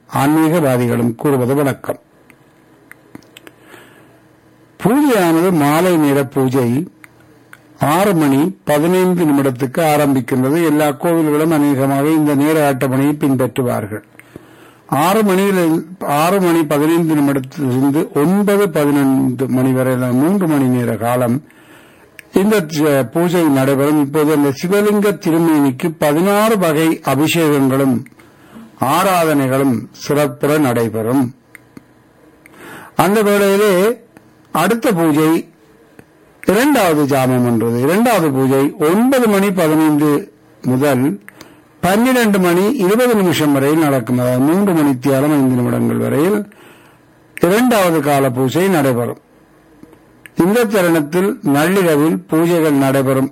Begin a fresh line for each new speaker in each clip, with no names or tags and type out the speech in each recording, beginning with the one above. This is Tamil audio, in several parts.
ஆன்மீகவாதிகளும் கூறுவது வழக்கம் பூஜையானது மாலை நேர பூஜை ஆறு மணி பதினைந்து நிமிடத்துக்கு ஆரம்பிக்கின்றது எல்லா கோவில்களும் அநேகமாக இந்த நேர அட்டவணையை பின்பற்றுவார்கள் ஆறு மணியில் ஆறு மணி பதினைந்து நிமிடத்திலிருந்து ஒன்பது பதினைந்து மணி வரை மூன்று மணி நேர காலம் இந்த ஜ- பூஜை நடைபெறும் இப்போது அந்த சிவலிங்க திருமேனிக்கு பதினாறு வகை அபிஷேகங்களும் ஆராதனைகளும் சிறப்புற நடைபெறும் அந்த வேளையிலே அடுத்த பூஜை இரண்டாவது ஜாமம் என்றது இரண்டாவது பூஜை ஒன்பது மணி பதினைந்து முதல் பன்னிரண்டு மணி இருபது நிமிஷம் வரையில் நடக்கும் அதாவது மூன்று மணி தியாலம் ஐந்து நிமிடங்கள் வரையில் இரண்டாவது கால பூஜை நடைபெறும் இந்த தருணத்தில் நள்ளிரவில் பூஜைகள் நடைபெறும்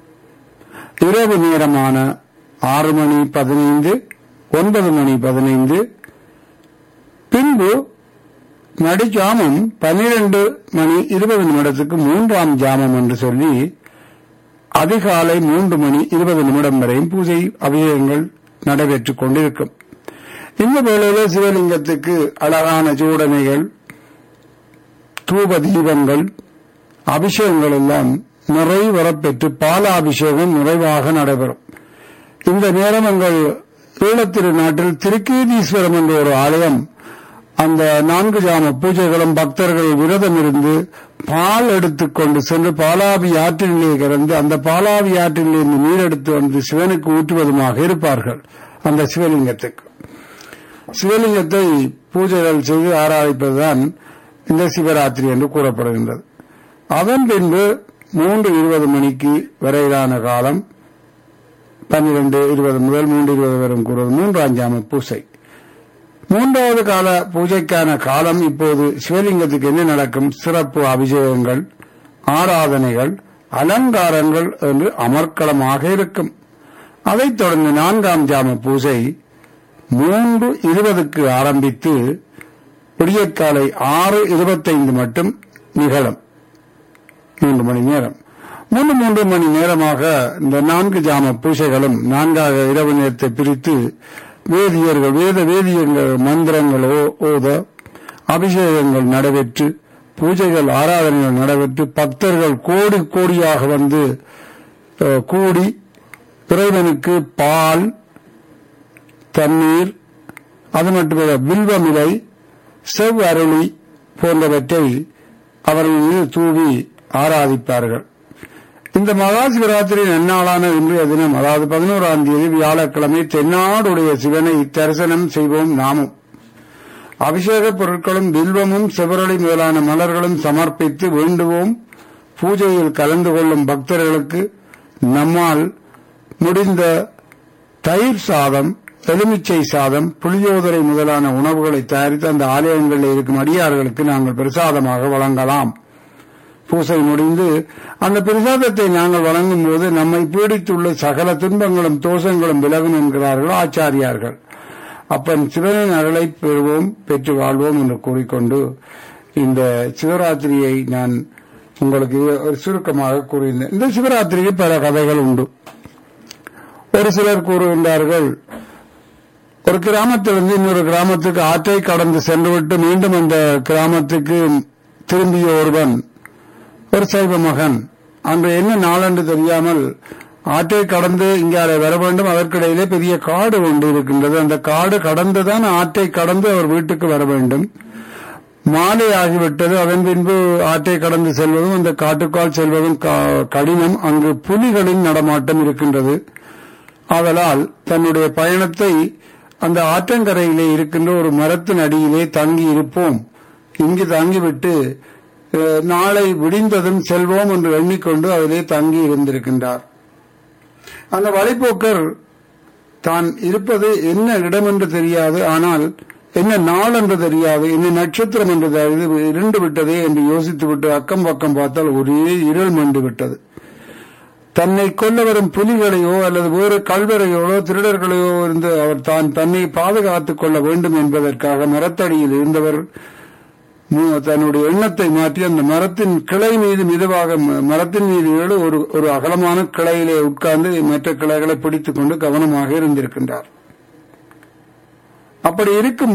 இரவு நேரமான ஆறு மணி பதினைந்து ஒன்பது மணி பதினைந்து பின்பு நடுஜாமம் பன்னிரண்டு மணி இருபது நிமிடத்துக்கு மூன்றாம் ஜாமம் என்று சொல்லி அதிகாலை மூன்று மணி இருபது நிமிடம் வரையும் பூஜை அபிஷேகங்கள் நடைபெற்றுக் கொண்டிருக்கும் இந்த வேளையிலே சிவலிங்கத்துக்கு அழகான சூடனைகள் தூப தீபங்கள் அபிஷேகங்கள் எல்லாம் நிறைவரப்பெற்று பாலாபிஷேகம் நிறைவாக நடைபெறும் இந்த நேரம் எங்கள் ஈழத்திரு நாட்டில் திருக்கீதீஸ்வரம் என்ற ஒரு ஆலயம் அந்த நான்கு ஜாம பூஜைகளும் பக்தர்கள் விரதம் இருந்து பால் எடுத்துக்கொண்டு சென்று பாலாவி ஆற்றிலே கறந்து அந்த பாலாவி ஆற்றிலே இருந்து நீர் எடுத்து வந்து சிவனுக்கு ஊற்றுவதுமாக இருப்பார்கள் அந்த சிவலிங்கத்துக்கு சிவலிங்கத்தை பூஜைகள் செய்து ஆராதிப்பதுதான் இந்த சிவராத்திரி என்று கூறப்படுகின்றது அதன் பின்பு மூன்று இருபது மணிக்கு வரையிலான காலம் பன்னிரண்டு இருபது முதல் மூன்று இருபது வரும் கூறுவது மூன்றாம் ஜாம பூசை மூன்றாவது கால பூஜைக்கான காலம் இப்போது சிவலிங்கத்துக்கு என்ன நடக்கும் சிறப்பு அபிஷேகங்கள் ஆராதனைகள் அலங்காரங்கள் என்று அமர்க்களமாக இருக்கும் அதைத் தொடர்ந்து நான்காம் ஜாம பூஜை மூன்று இருபதுக்கு ஆரம்பித்து விடியற்காலை ஆறு இருபத்தைந்து மட்டும் நிகழும் மூன்று மணி நேரம் மூன்று மூன்று மணி நேரமாக இந்த நான்கு ஜாம பூஜைகளும் நான்காக இரவு நேரத்தை பிரித்து வேதியர்கள் வேத வேதியங்கள் மந்திரங்கள் ஓ- ஓத அபிஷேகங்கள் நடைபெற்று பூஜைகள் ஆராதனைகள் நடைபெற்று பக்தர்கள் கோடி கோடியாக வந்து அஹ், கூடி இறைவனுக்கு பால் தண்ணீர் அது மட்டுமல்ல வில்வமிலை செவ்வருளி போன்றவற்றை அவர்கள் மீது தூவி ஆராதிப்பார்கள் இந்த மகா சிவராத்திரி நன்னாளான இன்றைய தினம் அதாவது பதினோராம் தேதி வியாழக்கிழமை தென்னாடுடைய சிவனை தரிசனம் செய்வோம் நாமும் அபிஷேக பொருட்களும் பில்வமும் செவரளி முதலான மலர்களும் சமர்ப்பித்து வேண்டுவோம் பூஜையில் கலந்து கொள்ளும் பக்தர்களுக்கு நம்மால் முடிந்த தயிர் சாதம் எலுமிச்சை சாதம் புளியோதரை முதலான உணவுகளை தயாரித்து அந்த ஆலயங்களில் இருக்கும் அடியார்களுக்கு நாங்கள் பிரசாதமாக வழங்கலாம் பூசை முடிந்து அந்த பிரசாதத்தை நாங்கள் வழங்கும் போது நம்மை பீடித்துள்ள சகல துன்பங்களும் தோஷங்களும் விலகும் என்கிறார்கள் ஆச்சாரியார்கள் அப்பன் சிவனின் அருளை பெறுவோம் பெற்று வாழ்வோம் என்று கூறிக்கொண்டு இந்த சிவராத்திரியை நான் உங்களுக்கு ஒரு சுருக்கமாக கூறியிருந்தேன் இந்த சிவராத்திரிக்கு பல கதைகள் உண்டு ஒரு சிலர் கூறுகின்றார்கள் ஒரு கிராமத்திலிருந்து இன்னொரு கிராமத்துக்கு ஆற்றை கடந்து சென்றுவிட்டு மீண்டும் அந்த கிராமத்துக்கு திரும்பிய ஒருவன் ஒரு சைவ மகன் அன்று என்ன நாளென்று தெரியாமல் ஆற்றை கடந்து இங்கே வர வேண்டும் அதற்கிடையிலே பெரிய காடு ஒன்று இருக்கின்றது அந்த காடு கடந்துதான் ஆற்றை கடந்து அவர் வீட்டுக்கு வர வேண்டும் மாலை ஆகிவிட்டது அதன் பின்பு ஆற்றை கடந்து செல்வதும் அந்த காட்டுக்கால் செல்வதும் கா- கடினம் அங்கு புலிகளின் நடமாட்டம் இருக்கின்றது ஆதலால் தன்னுடைய பயணத்தை அந்த ஆற்றங்கரையிலே இருக்கின்ற ஒரு மரத்தின் அடியிலே தங்கி இருப்போம் இங்கு தங்கிவிட்டு அஹ், நாளை விடிந்ததும் செல்வோம் என்று எண்ணிக்கொண்டு அதிலே தங்கி இருந்திருக்கின்றார் அந்த வழிப்போக்கர் தான் இருப்பது என்ன இடம் என்று தெரியாது ஆனால் என்ன நாள் என்று தெரியாது என்ன நட்சத்திரம் என்று தெரியாது இருண்டு விட்டதே என்று யோசித்துவிட்டு அக்கம் பக்கம் பார்த்தால் ஒரே இருள் மண்டு விட்டது தன்னை கொல்ல வரும் புலிகளையோ அல்லது வேறு கல்வரையோடோ திருடர்களையோ இருந்து அவர் தான் தன்னை பாதுகாத்துக் கொள்ள வேண்டும் என்பதற்காக மரத்தடியில் இருந்தவர் மு- தன்னுடைய எண்ணத்தை மாற்றி அந்த மரத்தின் கிளை மீது மெதுவாக ம- மரத்தின் மீது ஏழு ஒரு ஒரு அகலமான கிளையிலே உட்கார்ந்து மற்ற கிளைகளை பிடித்துக் கொண்டு கவனமாக இருந்திருக்கின்றார் அப்படி இருக்கும்